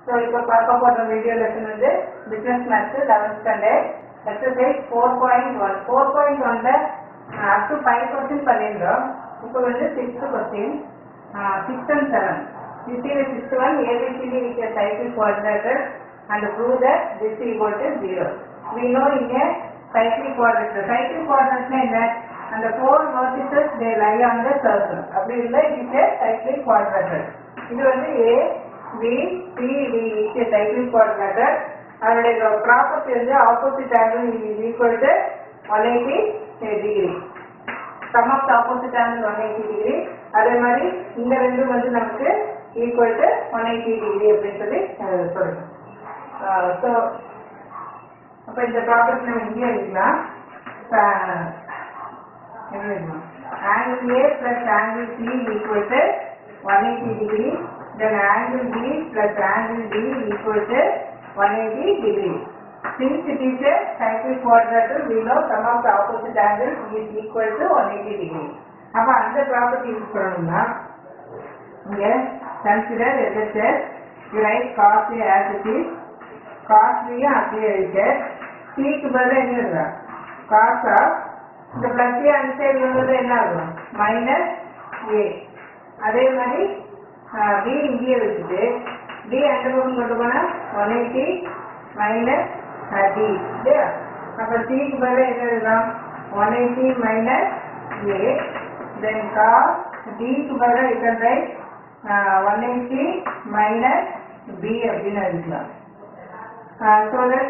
So இப்போ பார்க்க போகிற வீடியோ லெசன் வந்து business maths eleventh standard exercise four point one four point ஒனில் அப் டு ஃபைவ் கொஸ்டின் பண்ணியிருந்தோம் இப்போ வந்து sixth question six and seven You see the sixth one, ABCD is a cycle quadrature and prove that this is equal to zero. We know in a cyclic quadrature, cyclic quadrature என்ன அந்த four vertices they lie on the circle. அப்படி இல்லை it is a cyclic quadrature. இது வந்து A, B, C, D is a cyclic quadrature. அதனுடைய property வந்து opposite angle is equal to 180 degree. Sum of opposite angle one eighty degree அதே மாதிரி இந்த ரெண்டும் வந்து நமக்கு equal to one eighty degree அப்படின்னு சொல்லி அஹ், சொல்லணும் ஸோ அப்போ இந்த ப்ராப்பர்ட்டி நம்ம இங்கே எழுதிக்கலாம் அஹ், என்ன எழுதணும் angle A plus angle C equal to one eighty degree then angle B plus angle D equal to one eighty degree Since it is a cyclic quadrature, we know sum of the opposite angles is equal to 180 degree. அப்ப அந்த property use பண்ணணும்னா இங்க consider LHS you write cos A as it is cos பியும் அப்படியே இருக்கு சிக்கு பதிலாக என்ன இருக்கா காஸ் ஆஃப் இந்த பிளஸ் ஏ அந்த சைடு வந்தது என்ன ஆகும் மைனஸ் ஏ அதே மாதிரி பி இங்கேயே வச்சுட்டு டி அந்த பக்கம் கொண்டு போனால் ஒன் எயிட்டி மைனஸ் டி இல்லையா அப்போ சிக்கு பதிலாக என்ன எழுதலாம் one eighty minus A then cos டிக்கு பதிலாக you can write one eighty minus B அப்படின்னு எழுதிக்கலாம் so that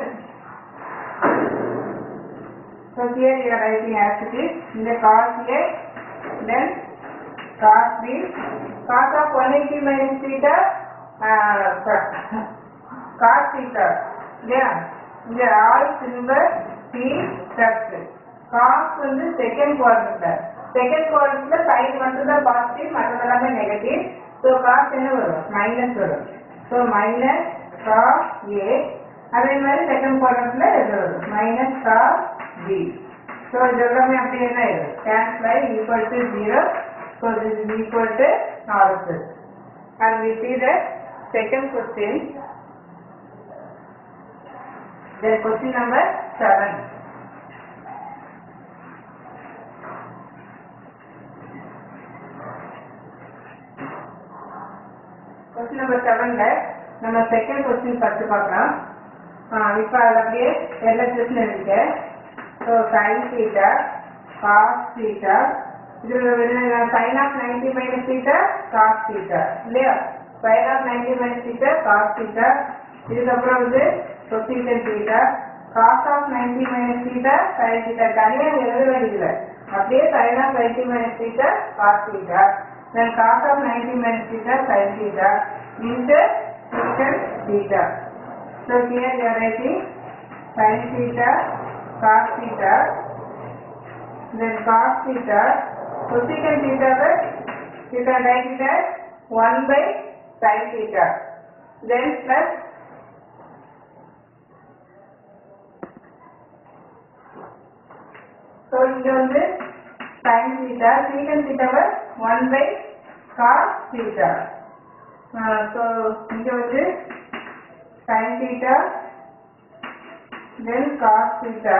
So here you are writing as it is in the cos A, then cos B, cos of 180 minus theta, uh, cos theta, yeah, இந்த all silver C stubs cos வந்து second குவாட்ரண்ட்ல second குவாட்ரண்ட்ல side மட்டும் தான் positive மற்றதெல்லாமே negative so cos என்ன வரும் minus வரும் ஸோ மைனஸ் காஸ் ஏ அதே மாதிரி செகண்ட் குவாட்ரண்ட்ல இது வரும் மைனஸ் காஸ் பி ஸோ இது எல்லாமே அப்படி என்ன ஆயிடும் கேன்சல் ஆகி equal to zero so this is equal to also and we see the second question Then question number seven. Question number செவன்ல நம்ம செகண்ட் கொஸ்டின் ஃபர்ஸ்ட் பார்க்கலாம் இப்போ அதில் அப்படியே எல்லா கொஸ்டின் எழுதிக்க so sine theta cos theta இது sine of ninety minus theta cos theta இல்லையா sine of ninety minus theta cos theta இதுக்கப்புறம் வந்து cosecant theta cos of ninety minus theta sine theta தனியாக எழுத வேண்டியதில்லை அப்படியே sine of ninety minus theta cos theta then cos of 90 minus theta sin theta into secant theta. So here you are writing sin theta, cos theta, then cos theta, cosecant theta but you can write it as 1 by sin theta. Then plus So இங்க வந்து sin theta, secant theta why 1 by cos theta. Uh, so இங்க வந்து sin theta, then cos theta.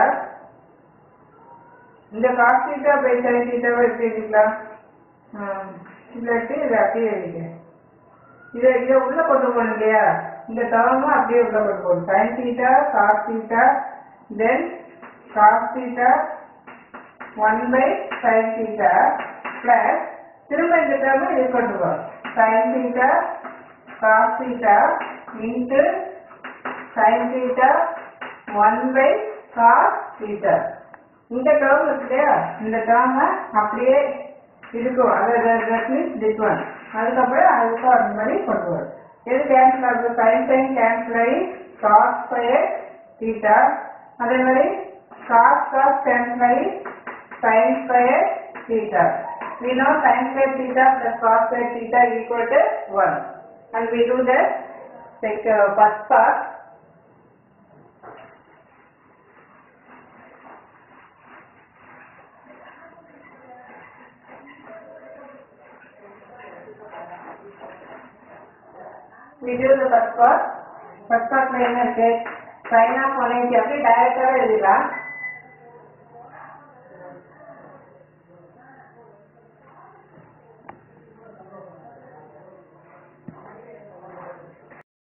இந்த cos theta by sin theta வை எப்படி எழுதிக்கலாம் ஆஹ் இல்லாட்டி இதை அப்படியே எழுதிக்கிறேன் இதை இதை உள்ள கொண்டு போகணும் இல்லையா இந்த டேர்மும் அப்படியே உள்ள கொண்டு போகணும் sin theta, cos theta, then cos theta, 1 by sin theta plus திரும்ப இந்த டேர்ம் இது கொண்டு வரும் sin theta cos theta into sin theta 1 by cos theta இந்த டேர்ம் இருக்கு இல்லையா இந்த டேர்ம் அப்படியே இருக்கும் அதாவது that means this one அதுக்கப்புறம் அதுக்கு அந்த மாதிரி கொண்டு வரும் எது கேன்சல் ஆகுது sin sin கேன்சல் ஆகி cos ஸ்கொயர் theta அதே மாதிரி cos cos கேன்சல் ஆகி sin square theta. We know sin square theta plus cos square theta equal to 1. And we do the like, uh, first part. We do the first part. First பார்ட்ல என்ன இருக்கு sign of one eighty அப்படியே டைரக்டாவே எழுதிடலாம்